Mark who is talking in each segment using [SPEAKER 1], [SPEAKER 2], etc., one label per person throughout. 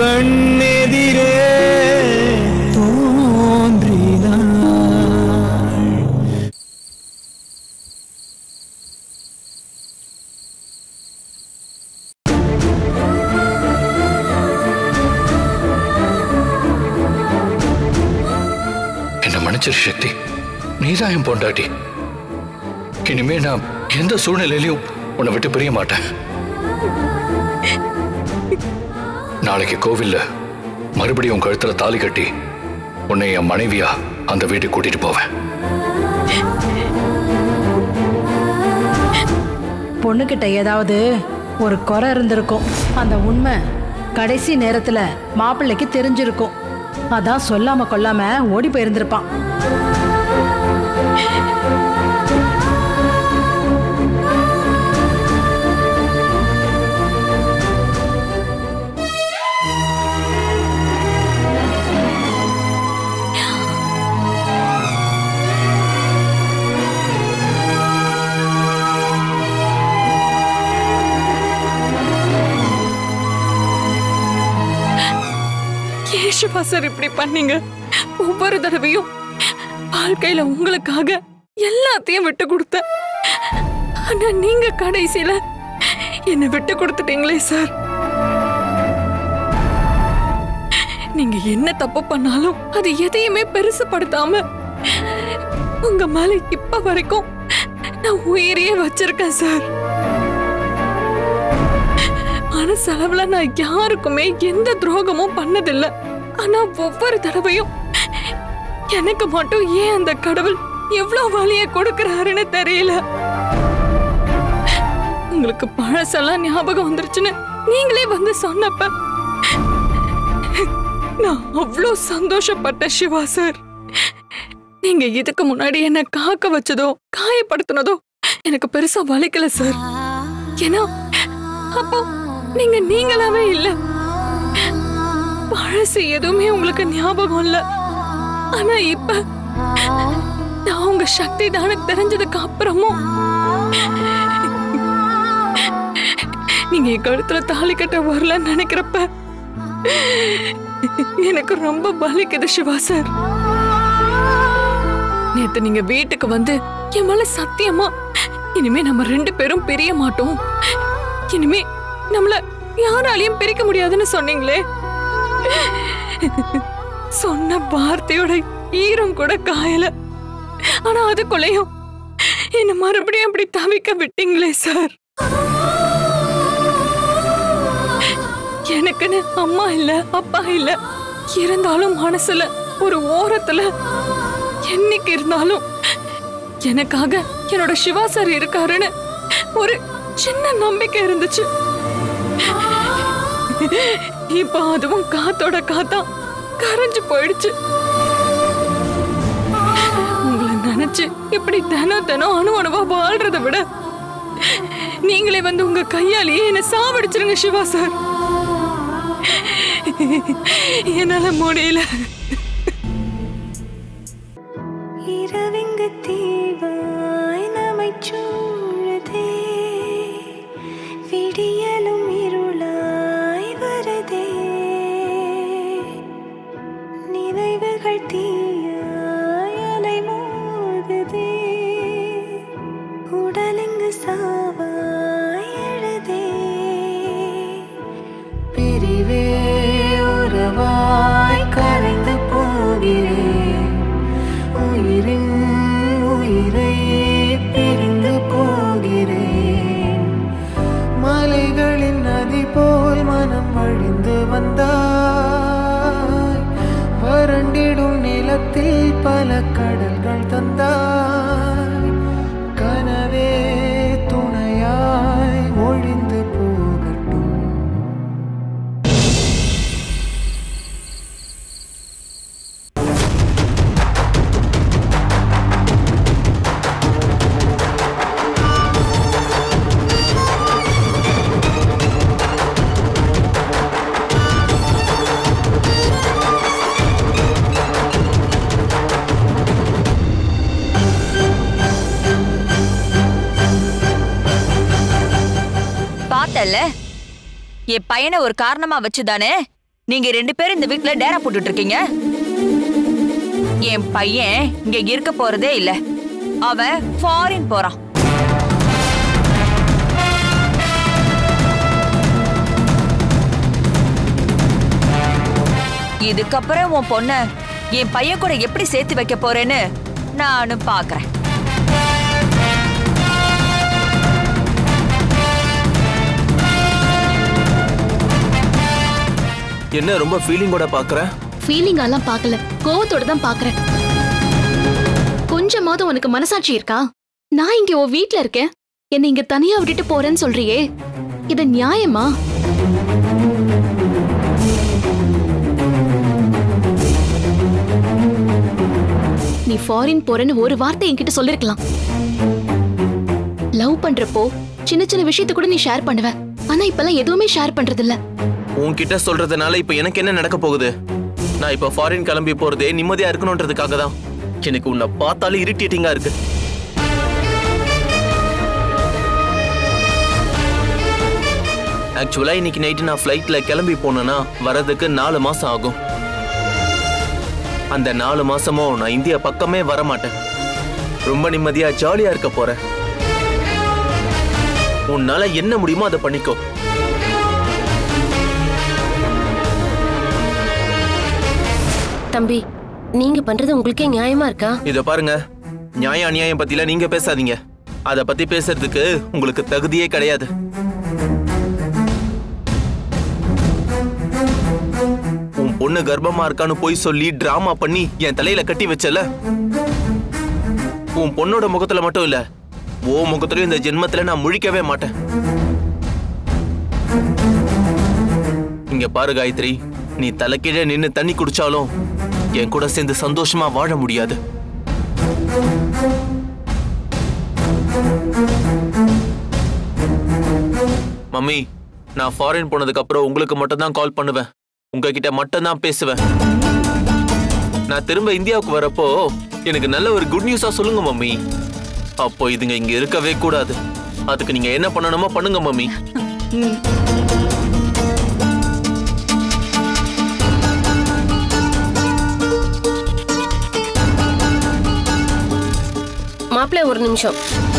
[SPEAKER 1] கண்ணெதிரே தோன்றினாள்
[SPEAKER 2] என்ன மன்னிச்சிரு சக்தி நீதான் என் பொண்டாட்டி இனிமே நான் எந்த சூழ்நிலையிலையும் உன்னை விட்டு பிரிய மாட்டேன் நாளைக்கு கோவில்ல மறுபடியும் உன் கழுத்துல தாலி கட்டி உன்னை என் மனைவியா அந்த வீட்டுக்கு கூட்டிட்டு போவேன்
[SPEAKER 3] பொண்ணுகிட்ட ஏதாவது ஒரு குறை இருந்திருக்கும் அந்த உண்மை கடைசி நேரத்துல மாப்பிள்ளைக்கு தெரிஞ்சிருக்கும் அதான் சொல்லாம கொள்ளாம ஓடி போயிருந்திருப்பான்
[SPEAKER 4] ஏன் சிவா சார் இப்படி பண்ணீங்க ஒவ்வொரு தடவையும் வாழ்க்கையில உங்களுக்காக எல்லாத்தையும் விட்டு கொடுத்தேன் ஆனா நீங்க கடைசியில என்னை விட்டு கொடுத்துட்டீங்களே சார் நீங்க என்ன தப்பு பண்ணாலும் அது எதையுமே பெருசுப்படுத்தாம உங்க மேல இப்ப வரைக்கும் நான் உயிரையே வச்சிருக்கேன் சார் மனசளவுல நான் யாருக்குமே எந்த துரோகமும் பண்ணதில்ல ஆனா ஒவ்வொரு தடவையும் எனக்கு மட்டும் ஏன் அந்த கடவுள் எவ்வளவு வலிய கொடுக்கறாருன்னு தெரியல உங்களுக்கு பழசெல்லாம் ஞாபகம் வந்துருச்சுன்னு நீங்களே வந்து சொன்னப்ப நான் அவ்வளோ சந்தோஷப்பட்ட சிவா சார் நீங்க இதுக்கு முன்னாடி என்ன காக்க வச்சதோ காயப்படுத்தினதோ எனக்கு பெருசா வலிக்கல சார் ஏன்னா அப்போ நீங்க நீங்களாவே இல்ல பழசு எதுவுமே உங்களுக்கு ஞாபகம் இல்ல ஆனா இப்ப நான் உங்க சக்தி தானே தெரிஞ்சதுக்கு அப்புறமும் நீங்க என் கழுத்துல தாலி கட்ட வரலன்னு நினைக்கிறப்ப எனக்கு ரொம்ப வலிக்குது சிவா சார் நேத்து நீங்க வீட்டுக்கு வந்து என் மேல சத்தியமா இனிமே நம்ம ரெண்டு பேரும் பிரிய மாட்டோம் இனிமே நம்மள யாராலையும் பிரிக்க முடியாதுன்னு சொன்னீங்களே சொன்ன வார்த்தையோட ஈரம் கூட காயல ஆனா அதுக்குள்ளேயும் என்ன மறுபடியும் அப்படி தவிக்க விட்டீங்களே சார் எனக்குன்னு அம்மா இல்ல அப்பா இல்ல இருந்தாலும் மனசுல ஒரு ஓரத்துல என்னைக்கு இருந்தாலும் எனக்காக என்னோட சிவா சார் இருக்காருன்னு ஒரு சின்ன நம்பிக்கை இருந்துச்சு இப்ப அதுவும் காத்தோட காத்தா கரைஞ்சு போயிடுச்சு உங்களை நினைச்சு இப்படி தினம் தினம் அணு அணுவா வாழ்றதை விட நீங்களே வந்து உங்க கையாலேயே என்ன சாவடிச்சிருங்க சிவா சார் என்னால முடியல
[SPEAKER 5] இரவிங்கு தீவாய் நம்மைச் சூழுதே. விடியலும் இருளாய் வருதே. நினைவுகள் தீயாய் அலைமோதுதே. உடலெங்கு சாவாய் எழுதே
[SPEAKER 1] பிரிவே உறவாய் கரைந்து போகிறேன் உயிரின் உயிரை பிரிந்து போகிறேன் மலைகளின் நதி போல் மனம் வழிந்து வந்தாய் வறண்டிடும் நிலத்தில் பல கடல்கள் தந்தாய் கனவே துணையாய் ஒழிந்து போகட்டும்
[SPEAKER 6] பார்த்தல்ல என் பையனை ஒரு காரணமா வச்சுதானே நீங்க ரெண்டு பேரும் இந்த வீட்ல டேரா போட்டுட்டு இருக்கீங்க என் பையன் இங்க இருக்க போறதே இல்ல அவன் ஃபாரின் போறான் இதுக்கப்புறம் உன் பொண்ண என் பையன் கூட எப்படி சேர்த்து வைக்க போறேன்னு நானும் பாக்குறேன்
[SPEAKER 7] என்ன ரொம்ப ஃபீலிங்கோட பாக்குற
[SPEAKER 8] ஃபீலிங் எல்லாம் பார்க்கல கோவத்தோட தான் பாக்குறேன் கொஞ்சமாவது உனக்கு மனசாட்சி இருக்கா நான் இங்க உன் வீட்ல இருக்கேன் என்னை இங்க தனியா விட்டுட்டு போறேன்னு சொல்றியே இது நியாயமா நீ ஃபாரின் போறேன்னு ஒரு வார்த்தை என்கிட்ட சொல்லிருக்கலாம் லவ் பண்றப்போ சின்ன சின்ன விஷயத்த கூட நீ ஷேர் பண்ணுவ ஆனா இப்பெல்லாம் எதுவுமே ஷேர் பண்றது இல்ல
[SPEAKER 7] உன்கிட்ட சொல்றதுனால இப்ப எனக்கு என்ன நடக்க போகுது நான் இப்ப ஃபாரின் கிளம்பி போறதே நிம்மதியா இருக்கணும்ன்றதுக்காக தான் எனக்கு உன்னை பார்த்தாலே இரிட்டேட்டிங்கா இருக்கு ஆக்சுவலா இன்னைக்கு நைட்டு நான் ஃப்ளைட்ல கிளம்பி போனேன்னா வரதுக்கு நாலு மாசம் ஆகும் அந்த நாலு மாசமும் நான் இந்தியா பக்கமே வர மாட்டேன் ரொம்ப நிம்மதியா ஜாலியா இருக்க போறேன் உன்னால என்ன முடியுமோ அதை பண்ணிக்கோ
[SPEAKER 9] தம்பி நீங்க பண்றது உங்களுக்கே நியாயமா இருக்கா
[SPEAKER 7] இத பாருங்க நியாய அநியாயம் பத்தில நீங்க பேசாதீங்க அத பத்தி பேசுறதுக்கு உங்களுக்கு தகுதியே கிடையாது உன் பொண்ணு கர்ப்பமா இருக்கான்னு போய் சொல்லி டிராமா பண்ணி என் தலையில கட்டி வச்சல உன் பொண்ணோட முகத்துல மட்டும் இல்ல ஓ முகத்திலயும் இந்த ஜென்மத்துல நான் முழிக்கவே மாட்டேன் இங்க பாரு காயத்ரி நீ தலைக்கீழே நின்னு தண்ணி குடிச்சாலும் என் கூட சேர்ந்து சந்தோஷமா வாழ முடியாது மம்மி நான் ஃபாரின் போனதுக்கு அப்புறம் உங்களுக்கு மட்டும் தான் கால் பண்ணுவேன் உங்ககிட்ட மட்டும் தான் பேசுவேன் நான் திரும்ப இந்தியாவுக்கு வரப்போ எனக்கு நல்ல ஒரு குட் நியூஸா சொல்லுங்க மம்மி அப்போ இதுங்க இங்க இருக்கவே கூடாது அதுக்கு நீங்க என்ன பண்ணணுமோ பண்ணுங்க மம்மி
[SPEAKER 9] மாப்பிள்ளை ஒரு நிமிஷம்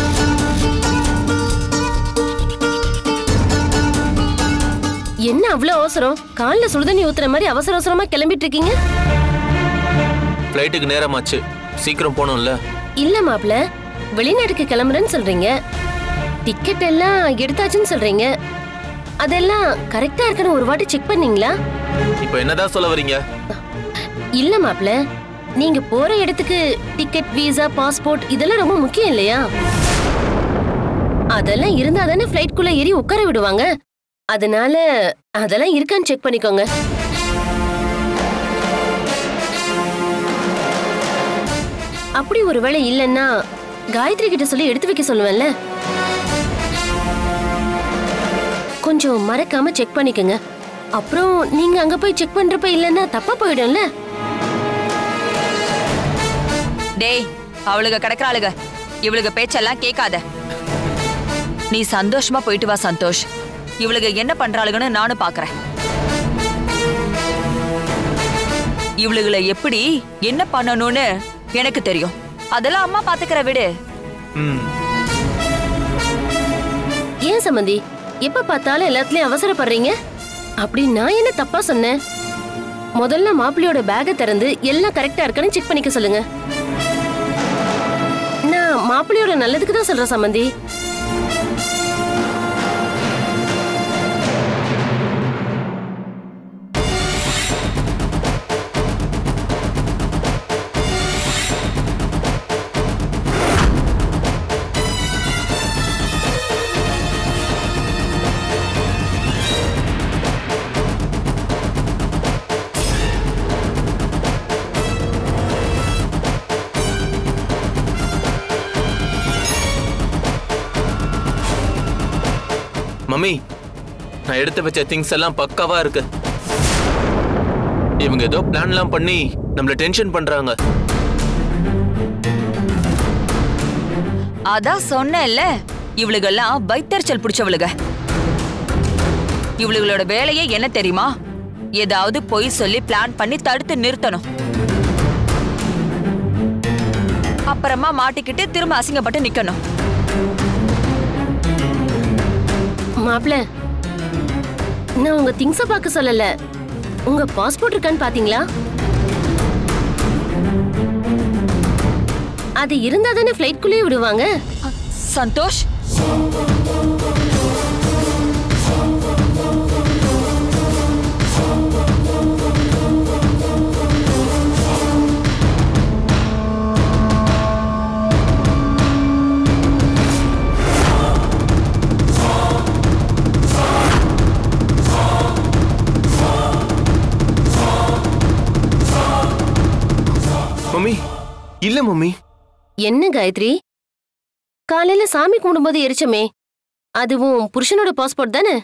[SPEAKER 9] என்ன அவ்வளவு அவசரம் கால்ல சுடுதண்ணி ஊத்துற மாதிரி அவசர அவசரமா கிளம்பிட்டு இருக்கீங்க
[SPEAKER 7] ஃப்ளைட்டுக்கு நேரமாச்சு சீக்கிரம் போகணும்ல
[SPEAKER 9] இல்ல மாப்பிள்ள வெளிநாட்டுக்கு கிளம்புறேன்னு சொல்றீங்க டிக்கெட் எல்லாம் எடுத்தாச்சுன்னு சொல்றீங்க அதெல்லாம் கரெக்டா இருக்குன்னு ஒரு வாட்டி செக் பண்ணீங்களா
[SPEAKER 7] இப்போ என்னதான் சொல்ல வரீங்க
[SPEAKER 9] இல்ல மாப்ள நீங்க போற இடத்துக்கு டிக்கெட் விசா பாஸ்போர்ட் இதெல்லாம் ரொம்ப முக்கியம் இல்லையா அதெல்லாம் இருந்தா தானே ஃப்ளைட்குள்ள ஏறி உட்கார விடுவாங்க அதனால அதெல்லாம் இருக்கான்னு செக் பண்ணிக்கோங்க அப்படி ஒருவேளை இல்லைன்னா காயத்ரி கிட்ட சொல்லி எடுத்து வைக்க சொல்லுவேன்ல கொஞ்சம் மறக்காம செக் பண்ணிக்கோங்க அப்புறம் நீங்க அங்க போய் செக் பண்றப்ப இல்லைன்னா தப்பா போயிடும்ல
[SPEAKER 6] டேய் அவளுக கிடக்குறாளுக இவளுக பேச்செல்லாம் கேட்காத நீ சந்தோஷமா போயிட்டு வா சந்தோஷ் இவளுக என்ன பண்றாளுகன்னு நானும் பாக்குறேன் இவளுகளை எப்படி என்ன பண்ணணும்னு எனக்கு தெரியும் அதெல்லாம் அம்மா பாத்துக்கிற விடு
[SPEAKER 7] ம்
[SPEAKER 9] ஏன் சம்மந்தி எப்ப பார்த்தாலும் எல்லாத்துலயும் அவசரப்படுறீங்க அப்படி நான் என்ன தப்பா சொன்னேன் முதல்ல மாப்பிள்ளையோட பேக்கை திறந்து எல்லாம் கரெக்டா இருக்கான்னு செக் பண்ணிக்க சொல்லுங்க நான் மாப்பிள்ளையோட நல்லதுக்கு தான் சொல்றேன் சம்மந்தி
[SPEAKER 7] மம்மி நான் எடுத்து வச்ச திங்ஸ் எல்லாம் பக்காவா இருக்கு இவங்க ஏதோ பிளான்லாம் பண்ணி நம்மள டென்ஷன் பண்றாங்க
[SPEAKER 6] அதான் சொன்னேன்ல இவளுகெல்லாம் வைத்தறிச்சல் பிடிச்சவளுக இவளுகளோட வேலையே என்ன தெரியுமா ஏதாவது பொய் சொல்லி பிளான் பண்ணி தடுத்து நிறுத்தணும் அப்புறமா மாட்டிக்கிட்டு திரும்ப அசிங்கப்பட்டு நிக்கணும்
[SPEAKER 9] மாப்பிள நான் உங்க திங்ஸ பார்க்க சொல்லல உங்க பாஸ்போர்ட் இருக்கான்னு பாத்தீங்களா அது இருந்தா தானே ஃப்ளைட்குள்ளேயே விடுவாங்க
[SPEAKER 6] சந்தோஷ்
[SPEAKER 10] மம்மி இல்ல மம்மி
[SPEAKER 9] என்ன காயத்ரி காலையில சாமி கும்பிடும்போது எரிச்சமே அதுவும் புருஷனோட பாஸ்போர்ட் தானே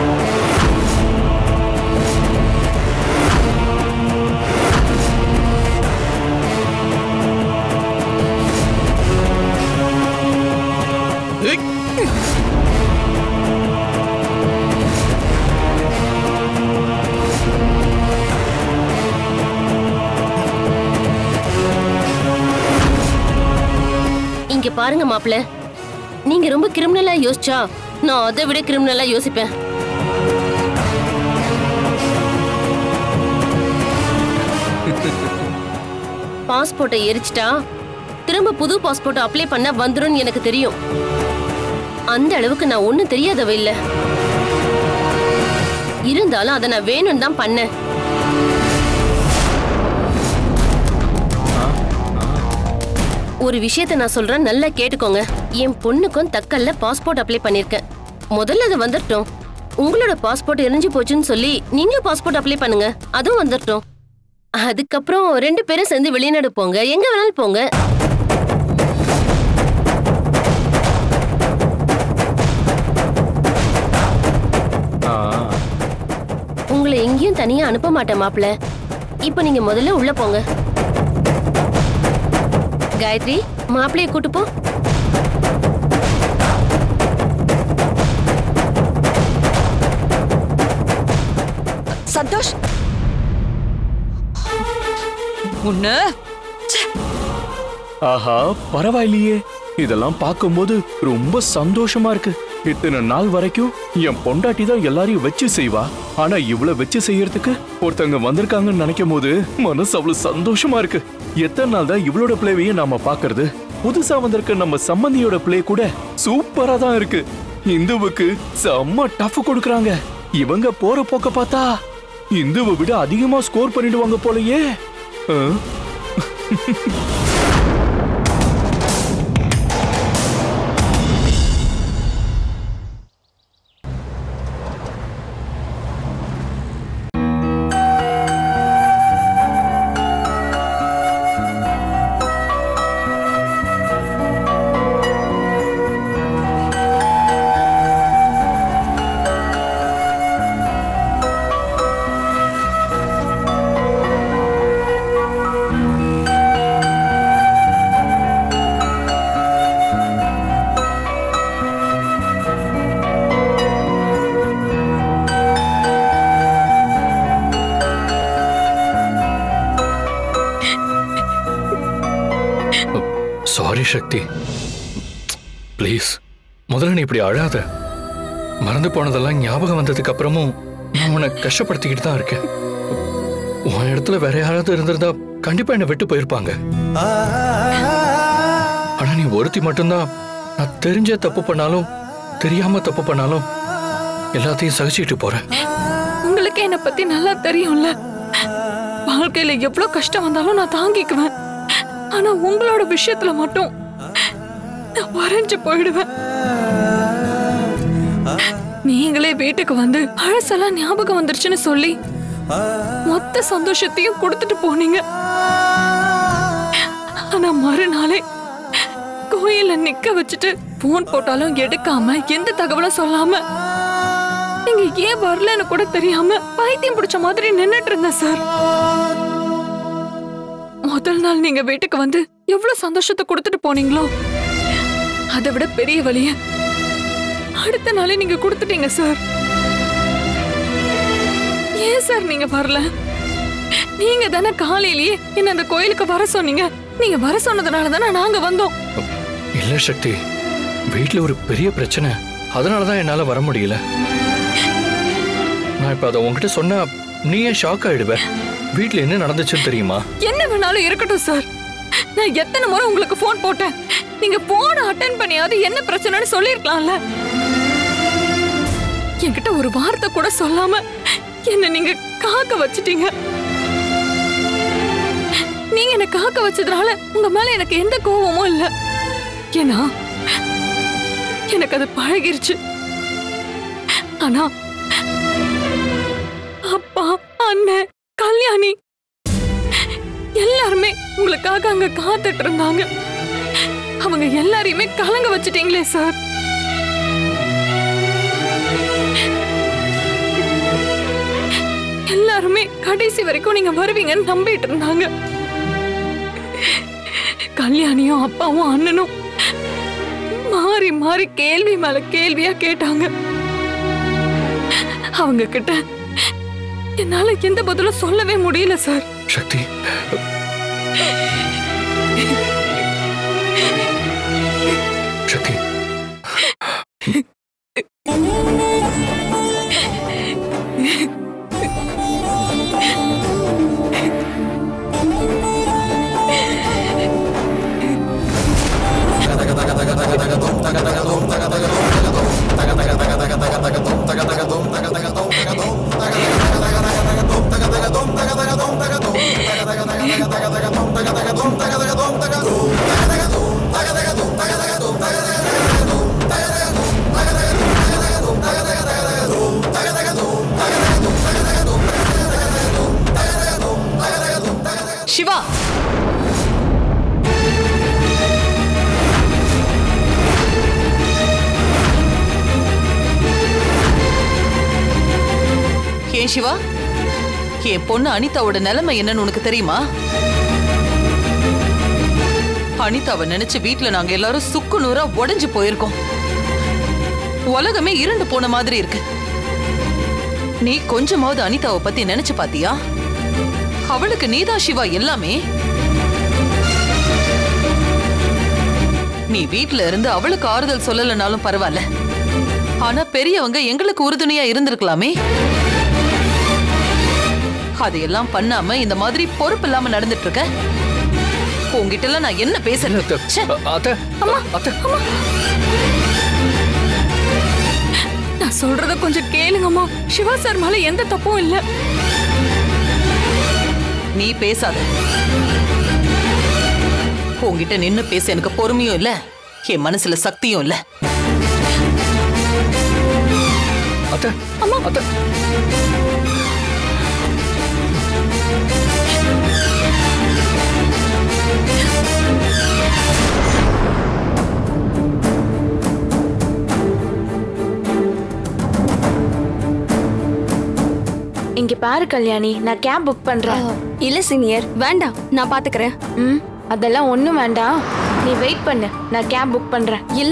[SPEAKER 9] இங்க பாருங்க மாப்ள நீங்க ரொம்ப கிரிமினலா யோசிச்சா நான் அதை விட கிரிமினலா யோசிப்பேன் பாஸ்போர்ட்டை எரிச்சிட்டா திரும்ப புது பாஸ்போர்ட் அப்ளை பண்ண வந்துரும்னு எனக்கு தெரியும் அந்த அளவுக்கு நான் ஒண்ணும் தெரியாதவ இல்ல இருந்தாலும் அதை நான் வேணும்னு தான் பண்ணேன் ஒரு விஷயத்த நான் சொல்றேன் நல்லா கேட்டுக்கோங்க என் பொண்ணுக்கும் தக்கல்ல பாஸ்போர்ட் அப்ளை பண்ணிருக்கேன் முதல்ல அது வந்துட்டோம் உங்களோட பாஸ்போர்ட் எரிஞ்சு போச்சுன்னு சொல்லி நீங்களும் பாஸ்போர்ட் அப்ளை பண்ணுங்க அதுவும் வந்துட்டோம் அதுக்கப்புறம் ரெண்டு பேரும் சேர்ந்து வெளிநாடு போங்க எங்க வேணாலும் போங்க உங்களை எங்கேயும் தனியா அனுப்ப மாட்டேன் மாப்ள இப்போ நீங்க முதல்ல உள்ள போங்க காயத்ரி மாப்பிளைய கூட்டு போ
[SPEAKER 6] சந்தோஷ் ஒண்ணு
[SPEAKER 11] ஆஹா பரவாயில்லையே இதெல்லாம் பார்க்கும்போது ரொம்ப சந்தோஷமா இருக்கு இத்தனை நாள் வரைக்கும் என் பொண்டாட்டி தான் எல்லாரையும் வச்சு செய்வா ஆனா இவ்வளவு வச்சு செய்யறதுக்கு ஒருத்தவங்க வந்திருக்காங்கன்னு நினைக்கும் போது மனசு அவ்வளவு சந்தோஷமா இருக்கு எத்தனை நாள் தான் இவளோட பிளேவையும் நாம பாக்குறது புதுசா வந்திருக்க நம்ம சம்மந்தியோட பிளே கூட சூப்பரா தான் இருக்கு இந்துவுக்கு செம்ம டஃப் கொடுக்கறாங்க இவங்க போற போக்க பார்த்தா இந்துவை விட அதிகமா ஸ்கோர் பண்ணிடுவாங்க போலயே ஆ?
[SPEAKER 2] சாரி சக்தி ப்ளீஸ் முதல்ல நீ இப்படி அழாத மறந்து போனதெல்லாம் ஞாபகம் வந்ததுக்கு அப்புறமும் நான் உன்னை கஷ்டப்படுத்திக்கிட்டு தான் இருக்கேன் உன் இடத்துல வேற யாராவது இருந்திருந்தா கண்டிப்பா என்னை விட்டு போயிருப்பாங்க ஆனா நீ ஒருத்தி மட்டும்தான் நான் தெரிஞ்ச தப்பு பண்ணாலும் தெரியாம தப்பு பண்ணாலும் எல்லாத்தையும் சகிச்சுட்டு போறேன்
[SPEAKER 4] உங்களுக்கு என்னை பத்தி நல்லா தெரியும்ல வாழ்க்கையில எவ்வளவு கஷ்டம் வந்தாலும் நான் தாங்கிக்குவேன் ஆனா உங்களோட விஷயத்துல மட்டும் நான் வரைஞ்சு போயிடுவேன் நீங்களே வீட்டுக்கு வந்து பழசெல்லாம் ஞாபகம் வந்துருச்சுன்னு சொல்லி மொத்த சந்தோஷத்தையும் கொடுத்துட்டு போனீங்க ஆனா மறுநாளே கோயில்ல நிக்க வச்சுட்டு போன் போட்டாலும் எடுக்காம எந்த தகவலும் சொல்லாம நீங்க ஏன் வரலன்னு கூட தெரியாம பைத்தியம் பிடிச்ச மாதிரி நின்னுட்டு இருந்தேன் சார் முதல் நாள் நீங்க வீட்டுக்கு வந்து எவ்வளவு சந்தோஷத்தை கொடுத்துட்டு போனீங்களோ அதை விட பெரிய வழிய அடுத்த நாளே நீங்க கொடுத்துட்டீங்க சார் ஏன் சார் சார் நீங்க வரல நீங்க தானே காலையிலேயே என்ன அந்த கோயிலுக்கு வர சொன்னீங்க நீங்க வர சொன்னதுனால தானே நாங்க வந்தோம்
[SPEAKER 2] இல்ல சக்தி வீட்ல ஒரு பெரிய பிரச்சனை அதனால தான் என்னால வர முடியல நான் இப்ப அதை உன்கிட்ட சொன்னா நீயே ஷாக் ஆயிடுவ வீட்ல என்ன நடந்துச்சுன்னு தெரியுமா
[SPEAKER 4] என்ன வேணாலும் இருக்கட்டும் சார் நான் எத்தனை முறை உங்களுக்கு ஃபோன் போட்டேன் நீங்க போன் அட்டன் பண்ணியாவது என்ன பிரச்சனைன்னு சொல்லிருக்கலாம்ல என்கிட்ட ஒரு வார்த்தை கூட சொல்லாம என்ன நீங்க காக்க வச்சிட்டீங்க நீங்க என்ன காக்க வச்சதுனால உங்க மேல எனக்கு எந்த கோவமும் இல்ல ஏன்னா எனக்கு அது பழகிருச்சு ஆனா அப்பா அண்ணன் கல்யாணி எல்லாருமே உங்களுக்காக அங்க காத்துட்டு இருந்தாங்க அவங்க எல்லாரையுமே கலங்க வச்சிட்டீங்களே சார் எல்லாருமே கடைசி வரைக்கும் நீங்க வருவீங்கன்னு நம்பிட்டு இருந்தாங்க கல்யாணியும் அப்பாவும் அண்ணனும் மாறி மாறி கேள்வி மேல கேள்வியா கேட்டாங்க அவங்க கிட்ட என்னால எந்த பதிலும் சொல்லவே முடியல சார்
[SPEAKER 2] சக்தி சக்தி
[SPEAKER 6] சிவா ஏன் சிவா என் பொண்ணு அனிதாவோட நிலைமை என்னன்னு உனக்கு தெரியுமா அனிதாவை நினைச்சு வீட்ல நாங்க எல்லாரும் சுக்கு நூறா உடைஞ்சு போயிருக்கோம் உலகமே இருண்டு போன மாதிரி இருக்கு நீ கொஞ்சமாவது அனிதாவை பத்தி நினைச்சு பாத்தியா அவளுக்கு நீதா சிவா எல்லாமே நீ வீட்ல இருந்து அவளுக்கு ஆறுதல் சொல்லலனாலும் பரவாயில்ல ஆனா பெரியவங்க எங்களுக்கு உறுதுணையா இருந்திருக்கலாமே அதையெல்லாம் பண்ணாம இந்த மாதிரி பொறுப்பு இல்லாம நடந்துட்டு இருக்க உங்ககிட்ட எல்லாம் நான் என்ன பேசுறது ச்சே.
[SPEAKER 2] அத்த அத்த
[SPEAKER 4] நான் சொல்றத கொஞ்சம் கேளுங்கம்மா சிவா சார் மேல எந்த தப்பும் இல்ல
[SPEAKER 6] நீ பேசாத உன்கிட்ட நின்னு பேச எனக்கு பொறுமையும் இல்ல என் மனசுல சக்தியும் இல்ல
[SPEAKER 2] அத்த அத்த
[SPEAKER 12] இங்க பாரு கல்யாணி நான் கேப் புக் பண்றேன் இல்ல சீனியர் வேண்டாம் நான் பாத்துக்கறேன் ம் அதெல்லாம் ஒண்ணும் வேண்டாம் நீ வெயிட் பண்ணு நான் கேப் புக் பண்றேன் இல்ல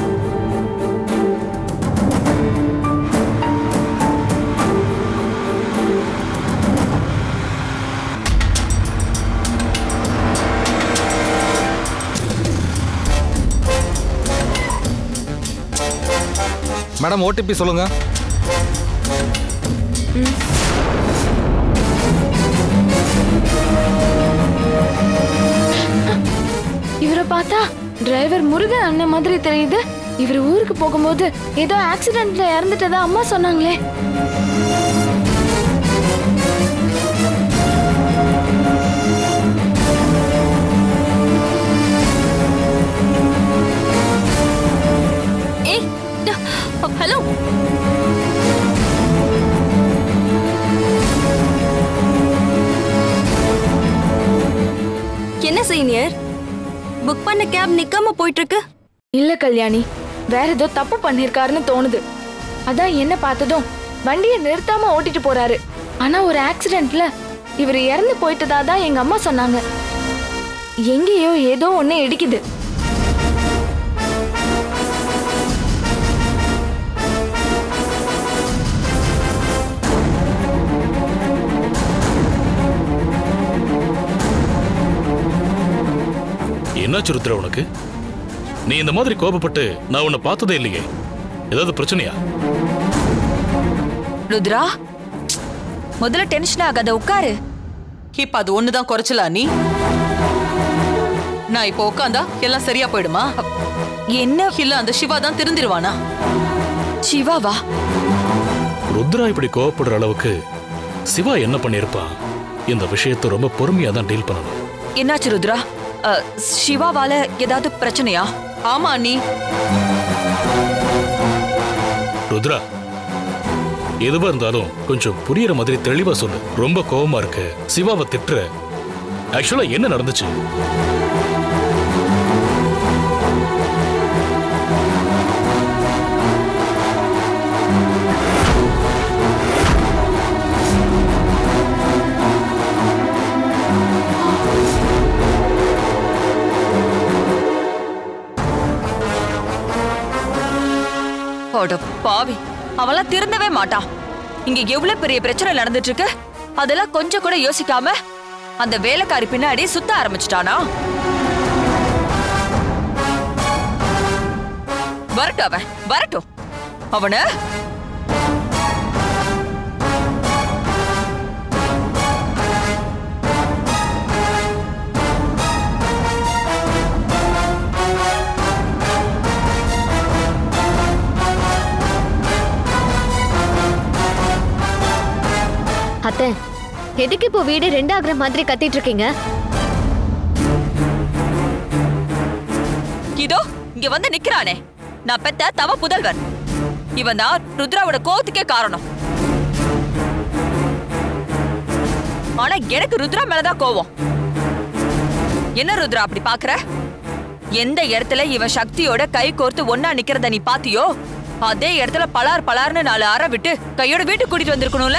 [SPEAKER 13] மேடம் ஓடிபி சொல்லுங்க
[SPEAKER 12] இவரை பார்த்தா டிரைவர் முருகன் அண்ணன் மாதிரி தெரியுது இவர் ஊருக்கு போகும்போது ஏதோ ஆக்சிடென்ட்ல இறந்துட்டதா அம்மா சொன்னாங்களே
[SPEAKER 8] ஏய் ஹலோ
[SPEAKER 12] என்ன சீனியர் புக் பண்ண கேப் நிக்காம போயிட்டு இருக்கு இல்ல கல்யாணி வேற ஏதோ தப்பு பண்ணிருக்காருன்னு தோணுது அதான் என்ன பார்த்ததும் வண்டியை நிறுத்தாம ஓட்டிட்டு போறாரு ஆனா ஒரு ஆக்சிடென்ட்ல இவர் இறந்து போயிட்டதா தான் எங்க அம்மா சொன்னாங்க எங்கேயோ ஏதோ ஒண்ணு இடிக்குது
[SPEAKER 14] என்னாச்சு ருத்ரா உனக்கு நீ இந்த மாதிரி கோபப்பட்டு நான் உன்னை பார்த்ததே இல்லையே ஏதாவது பிரச்சனையா
[SPEAKER 15] ருத்ரா முதல்ல டென்ஷன் ஆகாத உட்காரு
[SPEAKER 6] இப்ப அது ஒண்ணுதான் குறைச்சலா நீ நான் இப்போ உட்காந்தா எல்லாம் சரியா போயிடுமா
[SPEAKER 15] என்ன
[SPEAKER 6] இல்ல அந்த சிவா தான் திருந்திருவானா
[SPEAKER 15] சிவாவா
[SPEAKER 14] ருத்ரா இப்படி கோவப்படுற அளவுக்கு சிவா என்ன பண்ணியிருப்பான் இந்த விஷயத்தை ரொம்ப பொறுமையா தான் டீல் பண்ணணும்
[SPEAKER 15] என்னாச்சு ருத்ரா அ, சிவாவால ஏதாவது பிரச்சனையா
[SPEAKER 6] ஆமா நீ
[SPEAKER 14] ருத்ரா எதுவா இருந்தாலும் கொஞ்சம் புரியுற மாதிரி தெளிவா சொல்லு ரொம்ப கோவமா இருக்கு சிவாவை திட்டுற ஆக்சுவலா என்ன நடந்துச்சு
[SPEAKER 15] அட பாவி அவன்லாம் திருந்தவே மாட்டான் இங்க எவ்வளவு பெரிய பிரச்சனை நடந்துட்டு இருக்கு அதெல்லாம் கொஞ்சம் கூட யோசிக்காம அந்த வேலைக்காரி பின்னாடி சுத்த ஆரம்பிச்சிட்டானா வரட்டும் அவன் வரட்டும் அவன
[SPEAKER 16] அத்தை எதுக்கு இப்போ வீடு ரெண்டாகிற மாதிரி கத்திட்டு இருக்கீங்க
[SPEAKER 15] இதோ இங்க வந்து நிக்கிறானே நான் பெத்த தவ புதல்வன் இவன் தான் ருத்ராவோட கோவத்துக்கே காரணம் ஆனா எனக்கு ருத்ரா மேலதான் கோவம் என்ன ருத்ரா அப்படி பாக்குற எந்த இடத்துல இவன் சக்தியோட கை கோர்த்து ஒன்னா நிக்கிறத நீ பாத்தியோ அதே இடத்துல பலார் பலார்னு நாலு அற விட்டு கையோட வீட்டுக்கு கூட்டிட்டு வந்திருக்கணும்ல